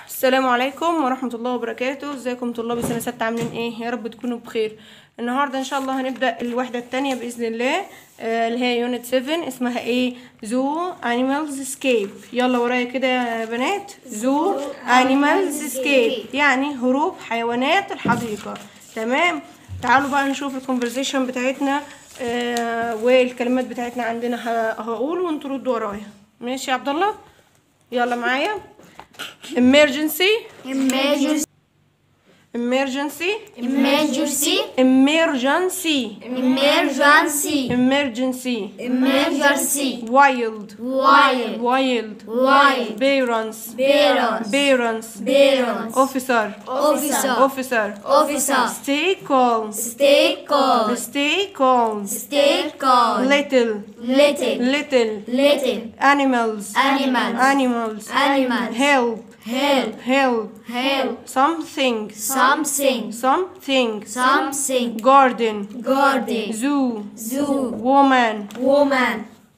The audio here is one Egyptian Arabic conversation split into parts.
السلام عليكم ورحمة الله وبركاته ازيكم طلاب سنة ستة عاملين ايه يا رب تكونوا بخير النهاردة ان شاء الله هنبدأ الوحدة التانية بإذن الله آه، اللي هي يونت 7 اسمها ايه زو انيمالز سكيب يلا ورايا كده يا بنات زو انيمالز سكيب يعني هروب حيوانات الحديقة تمام تعالوا بقى نشوف الكونفرزيشن بتاعتنا آه والكلمات بتاعتنا عندنا ه- هقول وانتوا ردوا ورايا ماشي يا عبد الله يلا معايا emergency Emergency. emergency Emergency. emergency Emergency. emergency Emergency. wild Wild. wild Wild. parents Parents. parents Parents. officer Officer. officer Officer. stay calm Stay calm. stay calm Stay calm. little Little. little Little. animals Animals. animals Animals. help Help. help Help. something Something. something Something. garden Garden. zoo Zoo. woman Woman.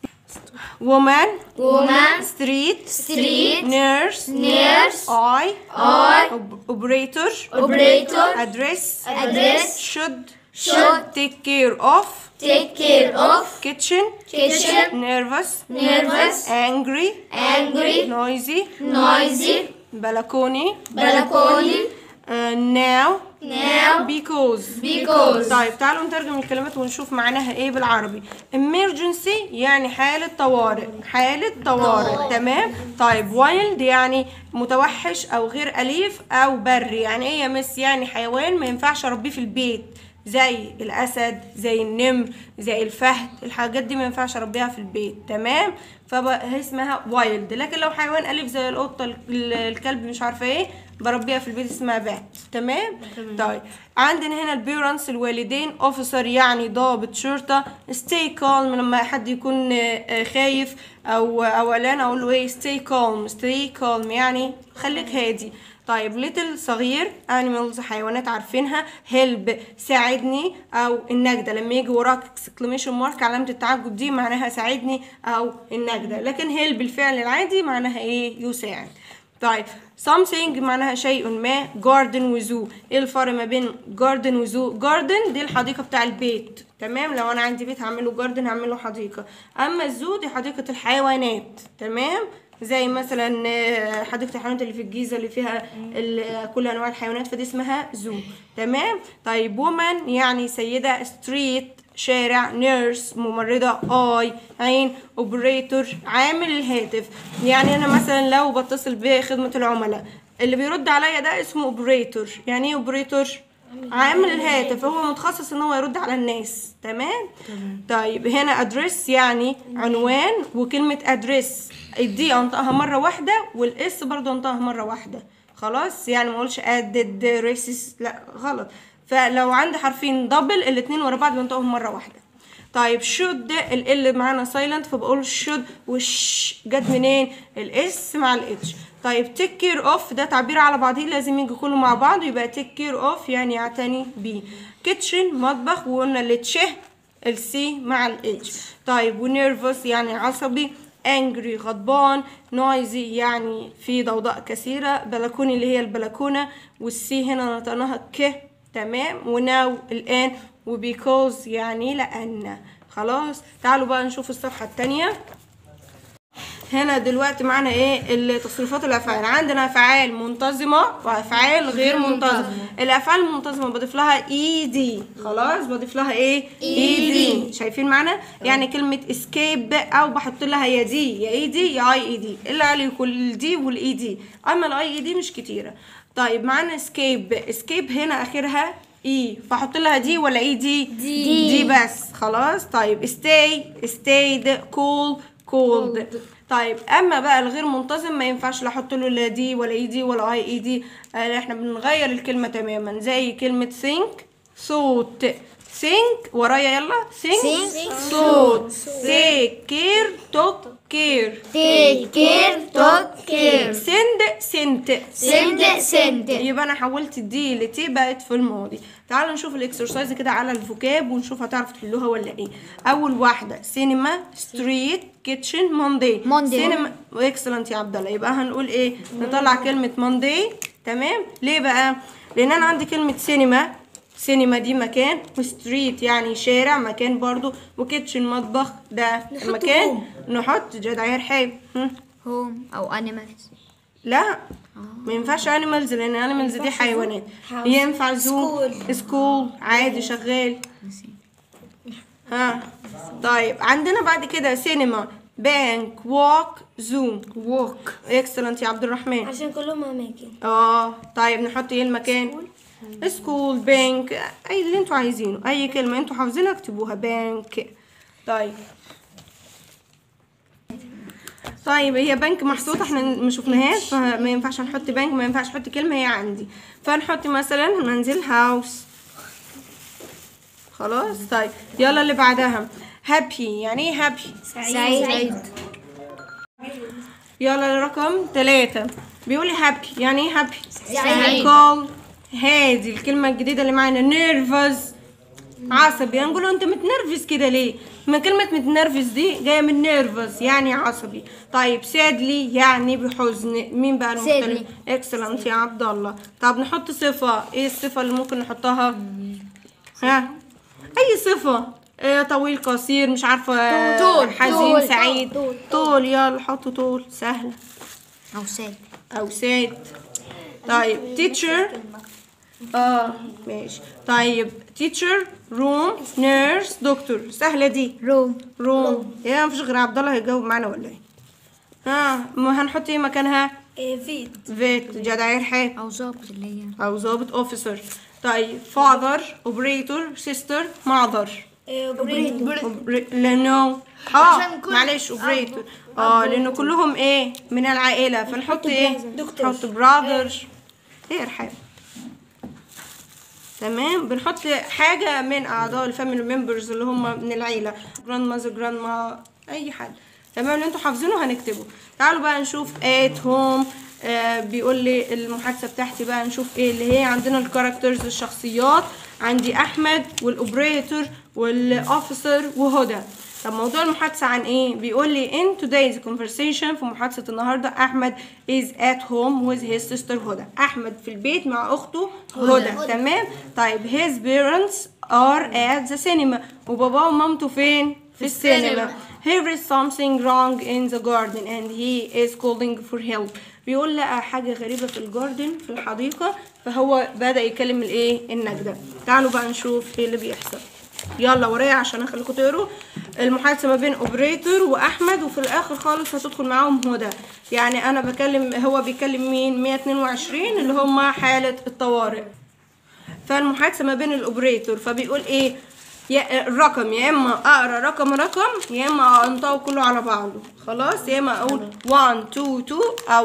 woman Woman. street Street. nurse Nurse. eye Eye. Ob- operator Operator. address Address. should Should. take care of Take care of. kitchen Kitchen. nervous Nervous. angry Angry. noisy Noisy. balcony Balcony. uh, now Now. because Because. طيب تعالوا نترجم الكلمات ونشوف معناها ايه بالعربي emergency يعني حالة طوارئ حالة طوارئ تمام طيب wild يعني متوحش او غير اليف او بري يعني ايه يا مس يعني حيوان ما ينفعش اربيه في البيت زي الاسد زي النمر زي الفهد الحاجات دي ما ينفعش اربيها في البيت تمام فهي اسمها وايلد لكن لو حيوان اليف زي القطه ال- الكلب مش عارفه ايه بربيها في البيت اسمها بات تمام طيب عندنا هنا البيرنس الوالدين اوفيسر يعني ضابط شرطه ستي كالم لما حد يكون آه، آه، خايف او او قلقان اقول له ايه ستي كالم ستي كالم يعني خليك هادي طيب ليتل صغير انيمالز حيوانات عارفينها هيلب ساعدني او النجدة لما يجي وراك اكسكليميشن مارك علامة التعجب دي معناها ساعدني او النجدة لكن هيلب الفعل العادي معناها ايه يساعد طيب something معناها شيء ما garden وزو ايه الفرق ما بين garden وزو garden دي الحديقة بتاع البيت تمام لو انا عندي بيت هعمله جاردن هعمله حديقة اما الزو دي حديقة الحيوانات تمام زي مثلا آه، حديقة الحيوانات اللي في الجيزة اللي فيها ال- كل أنواع الحيوانات فدي اسمها زو تمام طيب وومن يعني سيدة ستريت شارع نيرس ممرضة اي عين اوبريتور عامل الهاتف يعني انا مثلا لو بتصل بخدمة العملاء اللي بيرد عليا ده اسمه اوبريتور يعني ايه اوبريتور عامل الهاتف هو متخصص ان هو يرد على الناس تمام طيب هنا ادريس يعني عنوان وكلمة ادريس الدي انطقها مرة واحدة والاس برضو انطقها مرة واحدة خلاص يعني ما اقولش ادد ريسس لا غلط فلو عندي حرفين دبل الاتنين ورا بعض بنطقهم مرة واحدة طيب شود ال ال معانا سايلنت فبقول شود وش جت منين الاس مع الاتش طيب تيك كير اوف ده تعبير على بعضيه لازم يجي كله مع بعض يبقى تيك كير اوف يعني يعتني بيه كيتشن مطبخ وقلنا التشه السي مع الاتش طيب ونيرفس يعني عصبي انجري غضبان نويزي يعني في ضوضاء كثيرة بلكوني اللي هي البلكونة والسي هنا نطقناها ك تمام وناو الآن وبيكوز يعني لأن خلاص تعالوا بقى نشوف الصفحة التانية هنا دلوقتي معانا ايه التصريفات الافعال عندنا افعال منتظمه وافعال غير منتظمه الافعال المنتظمه بضيف لها اي دي خلاص بضيف لها ايه اي دي شايفين معانا يعني كلمه اسكيب او بحط لها يا دي يا اي دي يا اي اي دي الا عليه كل الدي والاي دي اما الاي اي دي مش كتيره طيب معانا اسكيب اسكيب هنا اخرها اي فاحط لها دي ولا اي دي دي. دي بس خلاص طيب stay stayed cool cold طيب اما بقى الغير منتظم ما ينفعش لا احط له لا دي ولا اي دي ولا اي اي دي آه احنا بنغير الكلمه تماما زي كلمه think صوت think ورايا يلا think, Think. صوت take care talk كير Take care. Took care. سند سنت Send. Send. يبقى انا حولت دي لتي بقت في الماضي تعالوا نشوف الاكسرسايز كده على الفوكاب ونشوف هتعرف تحلوها ولا ايه اول واحده سينما ستريت كيتشن موندي Monday. سينما اكسلنت يا عبد الله يبقى هنقول ايه نطلع كلمه موندي تمام ليه بقى لان انا عندي كلمه سينما سينما دي مكان وستريت يعني شارع مكان برضو وكيتشن مطبخ ده المكان نحط جدع رحاب هم. Home أو animals. لا ما ينفعش انيمالز لان انيمالز دي حيوانات ينفع زو سكول عادي شغال ها طيب عندنا بعد كده سينما بانك ووك زو ووك اكسلنت يا عبد الرحمن عشان كلهم اماكن اه طيب نحط ايه المكان سكول بانك اي اللي انتوا عايزينه اي كلمه انتوا حافظينها اكتبوها بانك طيب طيب هي بنك محطوطه احنا ما شفناهاش فما ينفعش نحط بنك ما ينفعش نحط كلمه هي عندي فنحط مثلا منزل هاوس خلاص طيب يلا اللي بعدها هابي يعني ايه هابي سعيد. يلا رقم ثلاثة بيقول لي هابي يعني ايه هابي سعيد. كول هادي الكلمة الجديدة اللي معانا نيرفز عصبي هنقول له انت متنرفز كده ليه ما كلمة متنرفز دي جاية من نيرفز يعني عصبي طيب سادلي يعني بحزن مين بقى المختلف اكسلنت يا عبد الله طب نحط صفة ايه الصفة اللي ممكن نحطها ها اي صفة إيه طويل قصير مش عارفة طول. حزين طول. سعيد طول. طول يلا حطوا طول سهلة أو sad. او ساد طيب teacher اه ماشي طيب teacher روم نيرس دكتور سهله دي Room. روم يا مفيش غير عبد الله هيجاوب معانا ولا ايه ها ما هنحط ايه مكانها فيت فيت جدع يرحاب أو ظابط اللي هي او ضابط اوفيسر طيب father اوبريتور سيستر mother لانه اه معلش اوبريتور اه لانه كلهم ايه من العائله فنحط ايه نحط براذر ايه ارحاب تمام بنحط حاجه من اعضاء الفاميلي ممبرز اللي هم من العيله جراند ماذر جراند ما اي حد تمام اللي انتوا حافظينه هنكتبه تعالوا بقى نشوف ات هوم آه بيقول لي المحادثه بتاعتي بقى نشوف ايه اللي هي عندنا الكاركترز الشخصيات عندي احمد والاوبريتور والاوفيسر وهدى طب موضوع المحادثة عن ايه؟ بيقول لي in today's conversation في محادثة النهاردة أحمد is at home with his sister هدى أحمد في البيت مع أخته هدى تمام؟ طيب his parents are at the cinema وباباه ومامته فين؟ في السينما Here is something wrong in the garden and he is calling for help بيقول لقى حاجة غريبة في الجاردن في الحديقة فهو بدأ يكلم الايه النجدة تعالوا بقى نشوف ايه اللي بيحصل يلا ورايا عشان اخليكم تقروا المحادثه ما بين اوبريتور واحمد وفي الاخر خالص هتدخل معاهم هدى يعني انا بكلم هو بيكلم مين 122 اللي هم حاله الطوارئ فالمحادثه ما بين الاوبريتور فبيقول ايه يا الرقم يا اما اقرا رقم رقم يا اما انطقه كله على بعضه خلاص يا اما اقول 1 2 2 او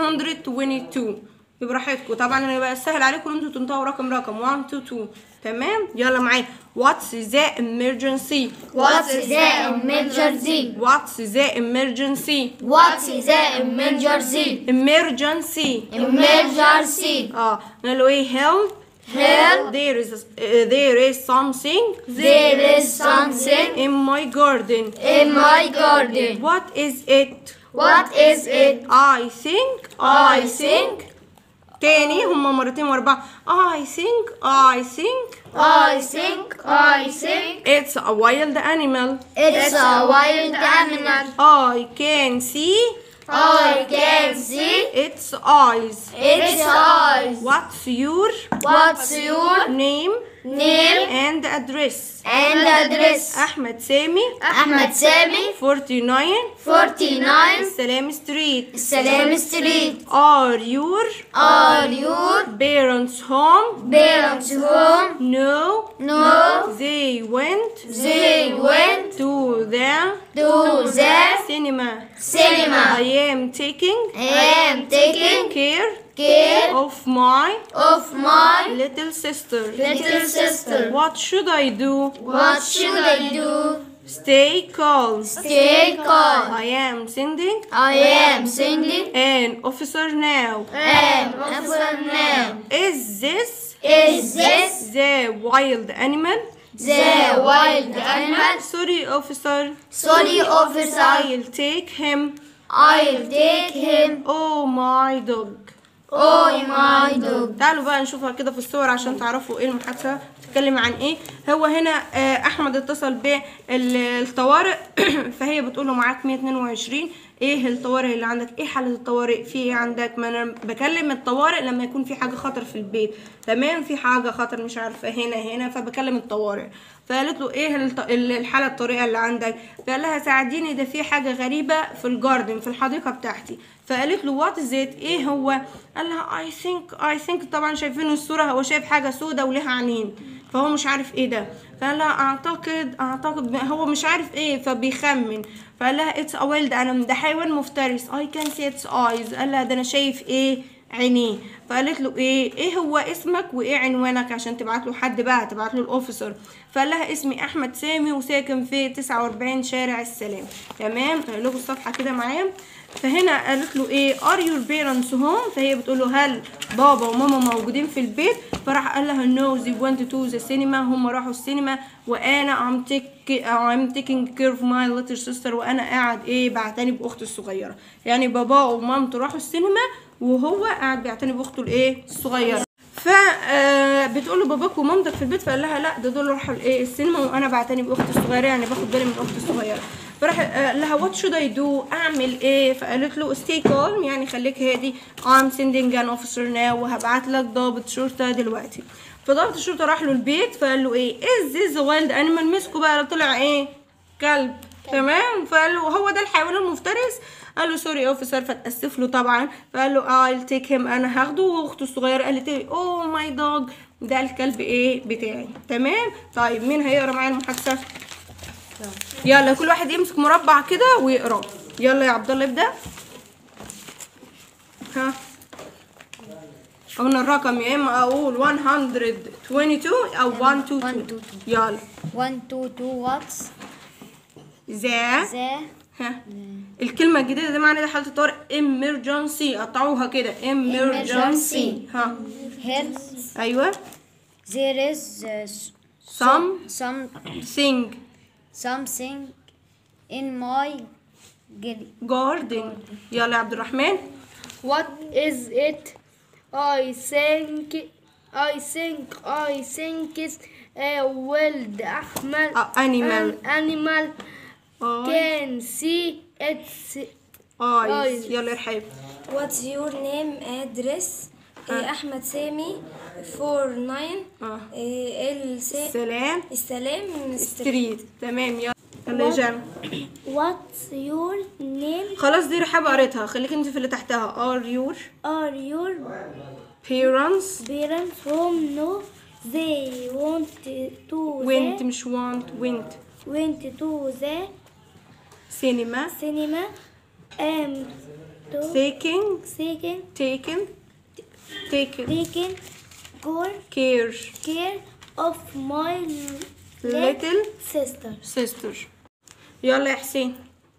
122 براحتكم طبعا انا بقى سهل عليكم ان انتوا تنطقوا رقم رقم 1 2 2 تمام يلا معايا what's the emergency What's the emergency? what's the emergency What's the emergency? emergency Emergency. اه نقول له ايه help Help. there is uh, there is something There is something in my garden in my garden. what is it What is it? I think I think. تاني هما مرتين واربعة I think I think I think. I think. it's a wild animal It's a wild animal. I can see I can see its eyes its eyes. what's your What's your name name and address and address? أحمد سامي Ahmed Sami, 49 49, سلام ستريت Salam Street. are your Are your parents home parents home? no No, they went they went to the to the cinema cinema. I am taking I am taking care care of my of my little sister little sister. what should I do What should I do stay calm Stay calm. I am sending I am singing an officer now and officer now. is this Is this the wild animal the wild animal? sorry officer Sorry, officer. I'll take him I'll take him. oh my dog Oh my dog. تعالوا بقى نشوفها كده في الصور عشان تعرفوا ايه المحادثة بتتكلم عن ايه هو هنا آه، احمد اتصل بالطوارئ فهي بتقول له معاك 122 ايه الطوارئ اللي عندك ايه حالة الطوارئ في ايه عندك ما انا بكلم الطوارئ لما يكون في حاجة خطر في البيت تمام في حاجة خطر مش عارفة هنا هنا فبكلم الطوارئ فقالت له ايه الط- ال- الحالة الطارئة اللي عندك فقال لها ساعديني ده في حاجة غريبة في الجاردن في الحديقة بتاعتي فقالت له وات از ايه هو قال لها اي ثينك اي ثينك طبعا شايفين الصورة هو شايف حاجة سودة وليها عينين فهو مش عارف ايه ده فقال لها اعتقد اعتقد هو مش عارف ايه فبيخمن فقال لها اتس ا ويلد انيمال ده حيوان مفترس اي كان سي اتس ايز قال لها ده انا شايف ايه عينيه فقالت له ايه ايه هو اسمك وايه عنوانك عشان تبعت له حد بقى تبعت له الاوفيسر فقال لها اسمي احمد سامي وساكن في 49 شارع السلام تمام له الصفحه كده معايا فهنا قالت له ايه ار يور بيرنتس هوم فهي بتقول له هل بابا وماما موجودين في البيت فراح قال لها نو زي went تو ذا سينما هم راحوا السينما وانا ام تيك ام تيكينج كير اوف ماي ليتل سيستر وانا قاعد ايه بعتني باختي الصغيره يعني بابا ومامته راحوا السينما وهو قاعد بيعتني باخته الايه الصغيره ف آه، بتقول له باباك ومامتك في البيت فقال لها لا ده دول راحوا الايه السينما وانا بعتني باختي الصغيره يعني باخد بالي من اختي الصغيره فراح آه، قال لها وات شود اي دو اعمل ايه فقالت له ستي كالم يعني خليك هادي ام سيندينج ان اوفيسر ناو وهبعت لك ضابط شرطه دلوقتي فضابط الشرطه راح له البيت فقال له ايه از ذيس وايلد انيمال مسكه بقى طلع ايه كلب تمام فقال له هو ده الحيوان المفترس قال له سوري اوفيسر فتاسف له طبعا فقال له I'll تيك هيم انا هاخده واخته الصغيره قالت لي اوه ماي دوج ده الكلب ايه بتاعي تمام طيب مين هيقرا معايا المحادثه يلا كل واحد يمسك مربع كده ويقرا يلا يا عبد الله ابدا ها قلنا الرقم يا اما اقول 122 او 122 يلا One, two, two, what's ذا the ها الكلمة الجديدة دي معنى ده حالة الطوارئ emergency قطعوها كده emergency ها health? أيوة There is uh, s- some some thing something in my gar- garden يلا يا عبد الرحمن What is it? I think I think I think it's a wild animal. آه، animal. An animal آه. can see its eyes يلا يا رحاب What's your name address إيه أحمد سامي 49 آه. إيه الس- سلام السلام ستريت تمام يلا يلا يا جان What's your name خلاص دي رحاب قريتها خليك انت في اللي تحتها are your are your parents parents home no they want to went the, مش want went went to the cinema cinema and to taking taken taken taken taken good care care of my little sister sister يلا يا حسين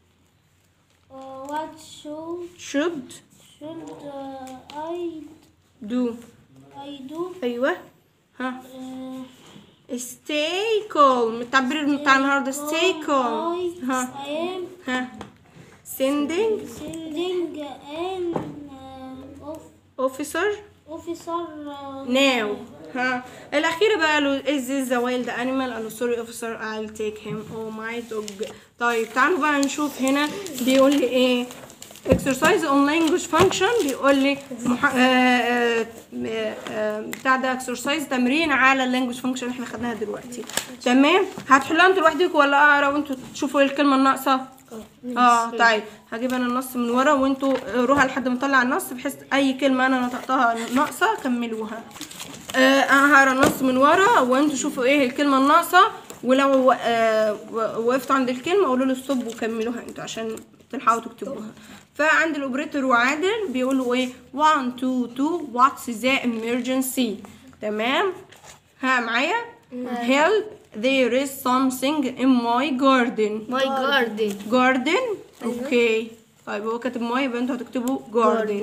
uh, what should should should uh, I do I do ايوه ها uh, stay calm التعبير بتاع النهارده stay calm I, ها I am ها sending sending an uh, of officer officer uh, now ها الأخيرة بقى قالوا is this the wild animal قالوا sorry officer I'll take him oh my dog طيب تعالوا بقى نشوف هنا بيقول لي ايه exercise on language function بيقول لي مح... آه آه آه بتاع ده exercise تمرين على اللانجوج function اللي احنا خدناها دلوقتي تمام هتحلوها انتوا لوحدكم ولا اقرا وانتوا تشوفوا ايه الكلمة الناقصة اه طيب هجيب انا النص من ورا وانتوا روها لحد ما اطلع النص بحيث اي كلمه انا نطقتها ناقصه كملوها آه انا هقرا النص من ورا وانتوا شوفوا ايه الكلمه الناقصه ولو آه و- وقفتوا عند الكلمه قولوا لي ستوب وكملوها انتوا عشان تلحقوا تكتبوها فعند الاوبريتور وعادل بيقولوا ايه 1 2 2 واتس ذا emergency تمام ها معايا help there is something in my garden My garden. garden اوكي طيب هو كاتب ماي يبقى انتوا هتكتبوا garden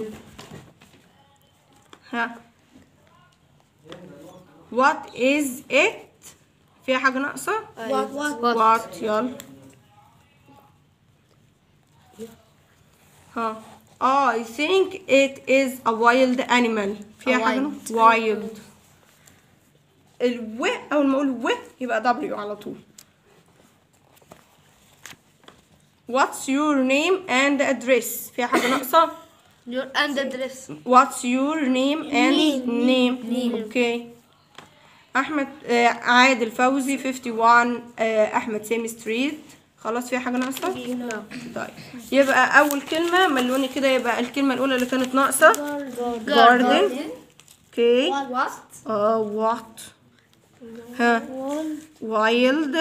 ها what is it فيها حاجة ناقصة what what يلا ها I think it is a wild animal فيها حاجة ناقصة wild الو أول ما أقول و يبقى W على طول What's your name and address فيها حاجة ناقصة Your and address. What's your name and name اوكي احمد آه عادل فوزي 51 آه احمد سامي ستريت خلاص فيها حاجه ناقصه طيب يبقى اول كلمه ملوني كده يبقى الكلمه الاولى اللي كانت ناقصه garden اوكي what اه وات ها وايلد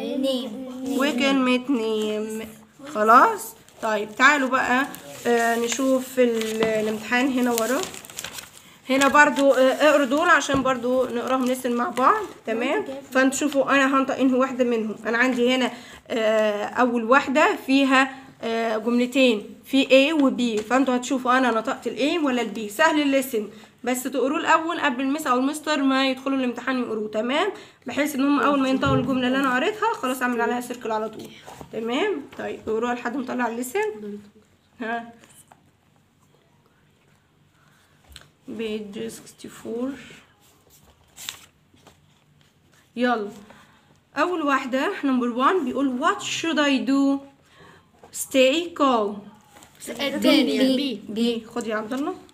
وكلمة نيم خلاص طيب تعالوا بقى آه نشوف ال- الامتحان هنا ورا هنا برضو آه، اقروا دول عشان برضو نقراهم نسل مع بعض تمام فانتوا شوفوا انا هنطق انهي واحدة منهم انا عندي هنا آه، اول واحدة فيها آه، جملتين في A و B فانتوا هتشوفوا انا نطقت ال A ولا ال B سهل الليسن بس تقروه الاول قبل المس او المستر ما يدخلوا الامتحان يقروه تمام بحيث ان هم اول ما ينطقوا الجمله اللي انا قريتها خلاص اعمل عليها سيركل على طول تمام طيب اقروها لحد ما اطلع اللسن ها بيج 64 يلا اول واحده نمبر 1 بيقول what should I do stay calm الثانية B. بي خد يا عبد الله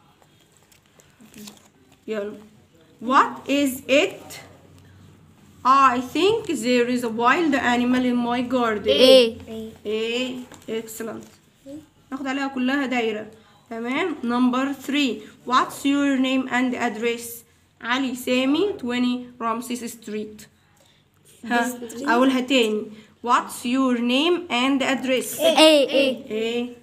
يلا what is it I think there is a wild animal in my garden A A excellent ناخد عليها كلها دايرة تمام نمبر 3 what's your name and address علي سامي 20 رامسيس ستريت ها اقولها تاني what's your name and address A A A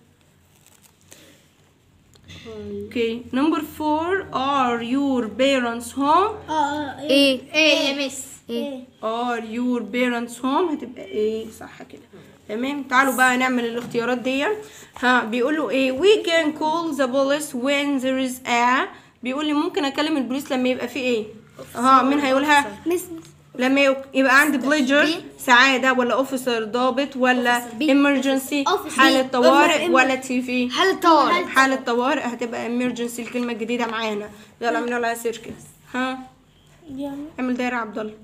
Okay, number four, are your parents home? A A يا مس. Are your parents home؟ هتبقى ايه صح كده تمام تعالوا بقى نعمل الاختيارات دي ها بيقولوا ايه we can call the police when there is a بيقول لي ممكن اكلم البوليس لما يبقى في ايه ها مين هيقولها لما يك- يبقى عندي بليجر سعادة ولا اوفيسر ضابط ولا emergency حالة طوارئ ولا تي في حالة طوارئ. حالة طوارئ هتبقى emergency الكلمة الجديدة معانا يلا اعملوا لها سيركل ها اعمل دايرة يا عبد الله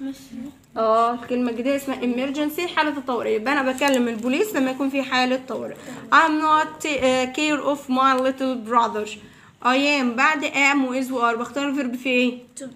اه الكلمة الجديدة اسمها emergency حالة الطوارئ يبقى أنا بكلم البوليس لما يكون في حالة طوارئ I'm not uh, care of my little brother I am بعد am و is و are بختار الفيرب في ايه؟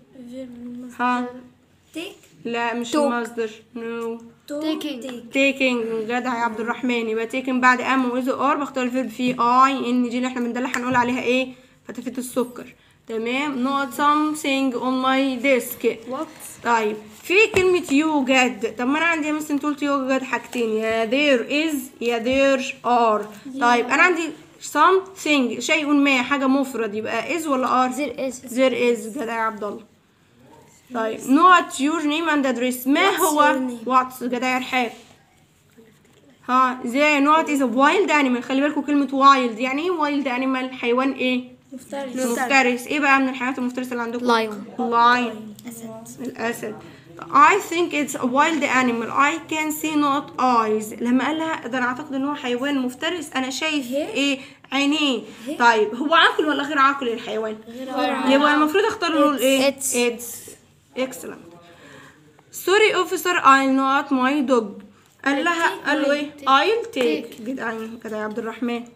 ها take لا مش المصدر no to Taking. take taking جدع يا عبد الرحمن يبقى taking بعد am و is و are بختار الفيرب في I ان دي اللي احنا بندلع هنقول عليها ايه؟ فتافة السكر تمام not something on my desk What? طيب في كلمة يوجد طب ما أنا عندي مثلا قلت يوجد حاجتين يا there is يا there are طيب أنا عندي something شيء ما حاجة مفرد يبقى is ولا are There is. there is جدع يا عبد الله طيب not your name and address ما هو what's جدع يا رحاب ها زي not is a wild animal خلي بالكم كلمة wild يعني ايه wild animal حيوان ايه مفترس مفترس ايه بقى من الحيوانات المفترسة اللي عندكم Lion. lion الأسد I think it's a wild animal I can see not eyes لما قال لها ده انا اعتقد ان هو حيوان مفترس انا شايف ايه عينيه طيب هو عاقل ولا غير عاقل الحيوان يبقى المفروض اختار له الايه It's. it's excellent sorry officer I not my dog قال لها قال له ايه I'll take جدعان كده يا عبد الرحمن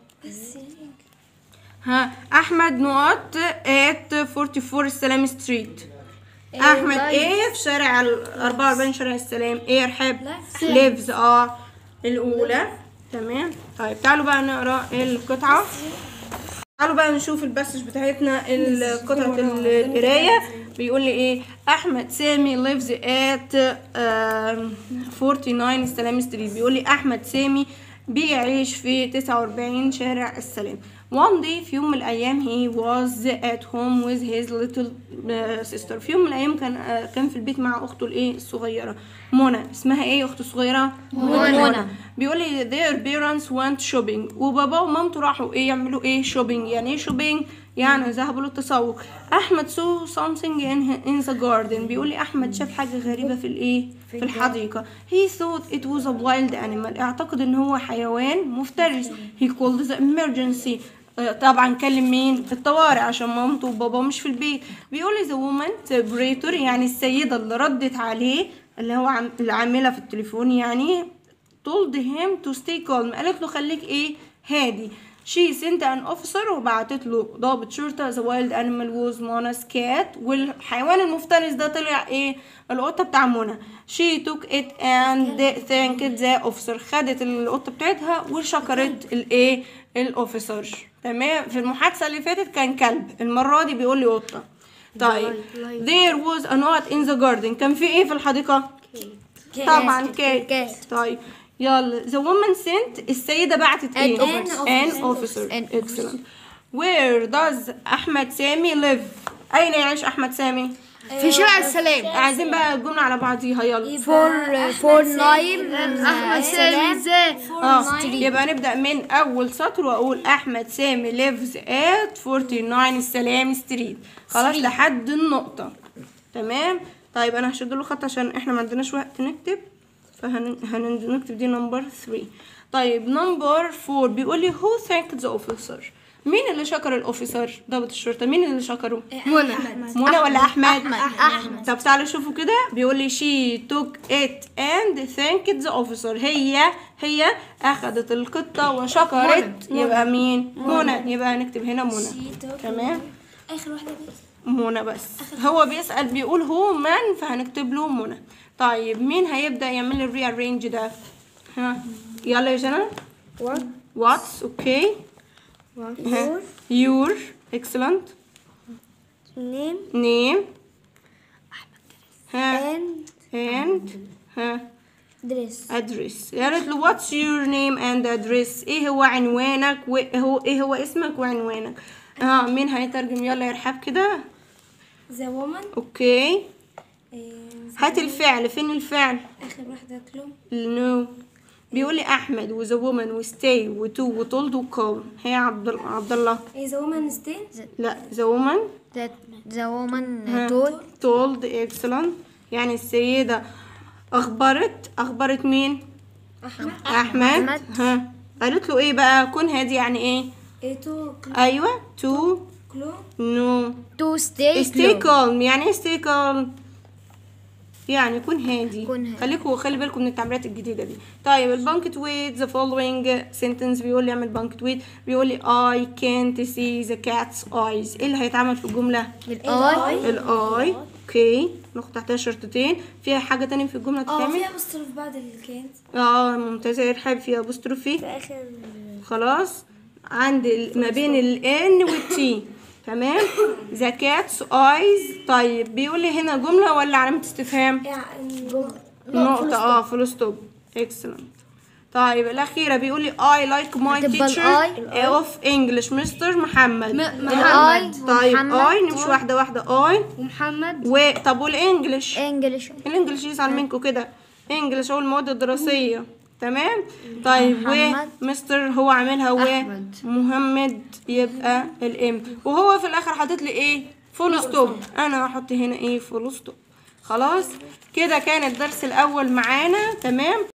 ها احمد نقط at 44 السلام ستريت احمد ايه في شارع ال 44 شارع السلام ايه يا رحاب ليفز اه الاولى تمام طيب تعالوا بقى نقرا القطعه تعالوا بقى نشوف الباسج بتاعتنا ال- قطعة ال- القراية بيقول لي ايه احمد سامي lives at آم، 49 السلام ستريت بيقول لي احمد سامي بيعيش في 49 شارع السلام one day في يوم من الايام he was at home with his little سيستر في يوم من الايام كان آه، كان في البيت مع اخته الايه الصغيره منى اسمها ايه اخته الصغيره منى بيقول لي their parents went shopping وبابا ومامته راحوا ايه يعملوا ايه shopping يعني ايه shopping يعني ذهبوا للتسوق احمد saw something in, in the garden بيقول لي احمد شاف حاجه غريبه في الايه في الحديقه he thought it was a wild animal اعتقد ان هو حيوان مفترس he called the emergency آه، طبعا كلم مين الطوارئ عشان مامته وبابا مش في البيت بيقول لي the woman the operator يعني السيدة اللي ردت عليه اللي هو عم العاملة في التليفون يعني told him to stay calm قالت له خليك ايه هادي she sent an officer وبعتت له ضابط شرطة the wild animal was Mona's cat والحيوان المفترس ده طلع ايه القطة بتاع منى she took it and thanked the officer خدت القطة بتاعتها وشكرت الايه الاوفيسر تمام في المحادثة اللي فاتت كان كلب المرة دي بيقول لي قطة طيب there was a knot in the garden كان في ايه في الحديقة طبعا كات طيب يلا the woman sent السيدة بعتت ايه an officer excellent where does أحمد سامي live أين يعيش أحمد سامي في شارع السلام عايزين بقى الجملة على بعضيها يلا فور فور نايم احمد سامي ازاي اه يبقى نبدأ من أول سطر وأقول أحمد سامي lives at 49 السلام ستريت خلاص لحد النقطة تمام طيب أنا هشد له خط عشان إحنا ما عندناش وقت نكتب فهنكتب دي نمبر 3 طيب نمبر 4 بيقول لي who thanked the officer مين اللي شكر الاوفيسر ضابط الشرطه مين اللي شكره منى منى ولا احمد احمد طب تعالوا شوفوا كده بيقول لي she took it and thanked the officer هي هي اخذت القطه وشكرت يبقى مين منى يبقى هنكتب هنا منى تمام اخر واحده بس منى بس هو بيسأل بيقول هو من فهنكتب له منى طيب مين هيبدأ يعمل لي الري ارينج ده ها يلا يا جنى واتس اوكي يور اكسلنت نيم نيم ها اند and ها دريس address قالت له what's your name and address ايه هو عنوانك وايه هو ايه هو اسمك وعنوانك اه مين هيترجم يلا يا رحاب كده ذا وومن اوكي هات الفعل فين الفعل اخر واحده كلو نو بيقول لي احمد وذا وومن وستي وتو وتولد وكول هي عبد ال- عبد الله ذا وومن ستين لا ذا وومن that the woman told تولد اكسلنت يعني السيده اخبرت اخبرت مين احمد احمد أحمد. ها قالت له ايه بقى كن هادي يعني ايه ايتو كلو ايوه تو كلو نو to stay stay calm calm يعني ايه stay calm يعني كن هادي كن هادي. خليكوا خلي بالكم من التعبيرات الجديده دي طيب البانكت ويت ذا following sentence بيقول لي اعمل بانكت ويت بيقول لي I can't see the cat's eyes ايه اللي هيتعمل في الجمله الاي الاي اوكي ناخد تحتها شرطتين فيها حاجه تانية في الجمله اه تتعمل فيها بوستر في بعض اللي كانت اه ممتازه يا رحاب فيها apostrophe اخر خلاص عند ال- ما بين ال N وال T تمام the cat's eyes طيب بيقول لي هنا جملة ولا علامة استفهام يعني نقطة اه فول ستوب excellent طيب الأخيرة بيقول لي I like my هتبقى teacher الآي. of English Mr. محمد محمد طيب محمد. I نمشي واحدة واحدة I ومحمد و طب والإنجلش انجلش الانجليش يزعل منكم كده انجليش هو المواد الدراسية تمام طيب محمد. ومستر هو عاملها و أحمد. محمد يبقى الام وهو في الاخر حاطط لي ايه فول ستوب انا هحط هنا ايه فول ستوب خلاص كده كان الدرس الاول معانا تمام